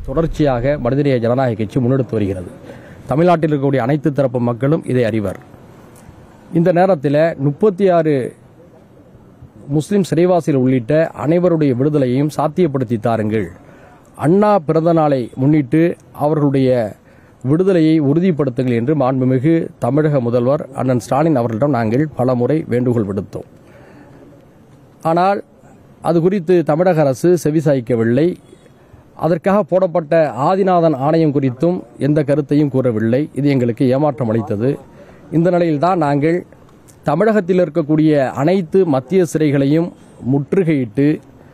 தொடர்ச்சியாக மனிதநேய ஜனநாயக கட்சி முன்னெடுத்து வருகிறது தமிழ்நாட்டில் இருக்கக்கூடிய அனைத்து தரப்பு மக்களும் இதை அறிவர் இந்த நேரத்தில் முப்பத்தி ஆறு முஸ்லிம் சிறைவாசிகள் உள்ளிட்ட அனைவருடைய விடுதலையையும் சாத்தியப்படுத்தி தாருங்கள் அண்ணா பிறந்த நாளை முன்னிட்டு அவர்களுடைய விடுதலையை உறுதிப்படுத்துங்கள் என்று மாண்புமிகு தமிழக முதல்வர் அண்ணன் ஸ்டாலின் அவர்களிடம் நாங்கள் பல முறை வேண்டுகோள் விடுத்தோம் ஆனால் அது குறித்து தமிழக அரசு செவிசாய்க்கவில்லை அதற்காக போடப்பட்ட ஆதிநாதன் ஆணையம் குறித்தும் எந்த கருத்தையும் கூறவில்லை இது எங்களுக்கு ஏமாற்றம் அளித்தது இந்த நிலையில்தான் நாங்கள் தமிழகத்தில் இருக்கக்கூடிய அனைத்து மத்திய சிறைகளையும் முற்றுகையிட்டு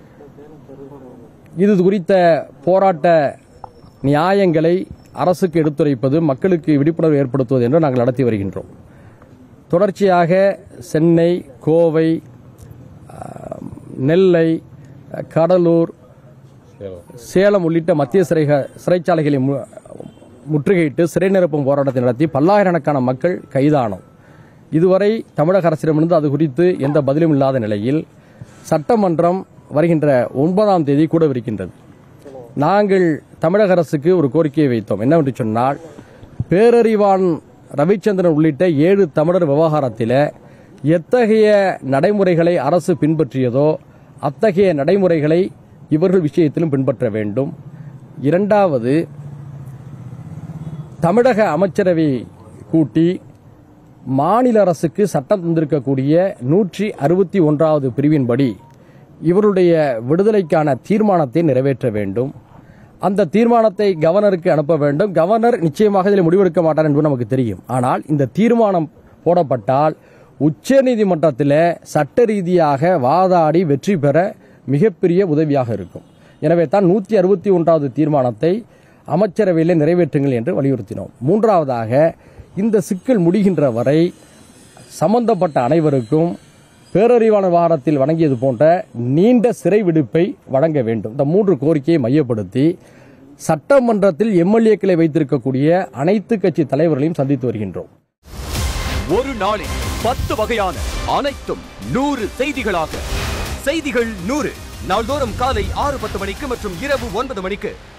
இது குறித்த போராட்ட நியாயங்களை அரசுக்கு எடுத்துரைப்பது மக்களுக்கு விழிப்புணர்வு ஏற்படுத்துவது என்று நாங்கள் நடத்தி வருகின்றோம் தொடர்ச்சியாக சென்னை கோவை ஆஹ், நெல்லை கடலூர் சேலம் உள்ளிட்ட மத்திய சிறைக சிறைச்சாலைகளை மு- முற்றுகையிட்டு சிறை நிரப்பும் போராட்டத்தை நடத்தி பல்லாயிரக்கணக்கான மக்கள் கைதானோம் இதுவரை தமிழக அரசிடமிருந்து அது குறித்து எந்த பதிலும் இல்லாத நிலையில் சட்டமன்றம் வருகின்ற ஒன்பதாம் தேதி கூடவிருக்கின்றது நாங்கள் தமிழக அரசுக்கு ஒரு கோரிக்கையை வைத்தோம் என்னவென்று சொன்னால் பேரறிவாளன் ரவிச்சந்திரன் உள்ளிட்ட ஏழு தமிழர் விவகாரத்தில் எத்தகைய நடைமுறைகளை அரசு பின்பற்றியதோ அத்தகைய நடைமுறைகளை இவர்கள் விஷயத்திலும் பின்பற்ற வேண்டும் இரண்டாவது தமிழக அமைச்சரவை கூட்டி மாநில அரசுக்கு சட்டம் தந்திருக்கக்கூடிய நூற்றி அறுபத்தி ஒன்றாவது பிரிவின்படி இவருடைய விடுதலைக்கான தீர்மானத்தை நிறைவேற்ற வேண்டும் அந்த தீர்மானத்தை கவர்னருக்கு அனுப்ப வேண்டும் கவர்னர் நிச்சயமாக இதில் முடிவெடுக்க மாட்டார் என்பது நமக்கு தெரியும் ஆனால் இந்த தீர்மானம் போடப்பட்டால் உச்சநீதிமன்றத்தில் சட்ட ரீதியாக வாதாடி வெற்றி பெற மிகப்பெரிய உதவியாக இருக்கும் எனவே தான் நூற்றி அறுபத்தி ஒன்றாவது தீர்மானத்தை அமைச்சரவையில் நிறைவேற்றுங்கள் என்று வலியுறுத்தினோம் மூன்றாவதாக இந்த சிக்கல் முடிகின்ற வரை சம்பந்தப்பட்ட அனைவருக்கும் பேரறிவாளர் வாரத்தில் வழங்கியது போன்ற நீண்ட சிறை விடுப்பை வழங்க வேண்டும் இந்த மூன்று கோரிக்கையை மையப்படுத்தி சட்டமன்றத்தில் எம்எல்ஏக்களை வைத்திருக்கக்கூடிய அனைத்து கட்சி தலைவர்களையும் சந்தித்து வருகின்றோம் ஒரு நாளில் பத்து வகையான அனைத்தும் நூறு செய்திகளாக செய்திகள் நூறு நாள்தோறும் காலை ஆறு பத்து மணிக்கு மற்றும் இரவு ஒன்பது மணிக்கு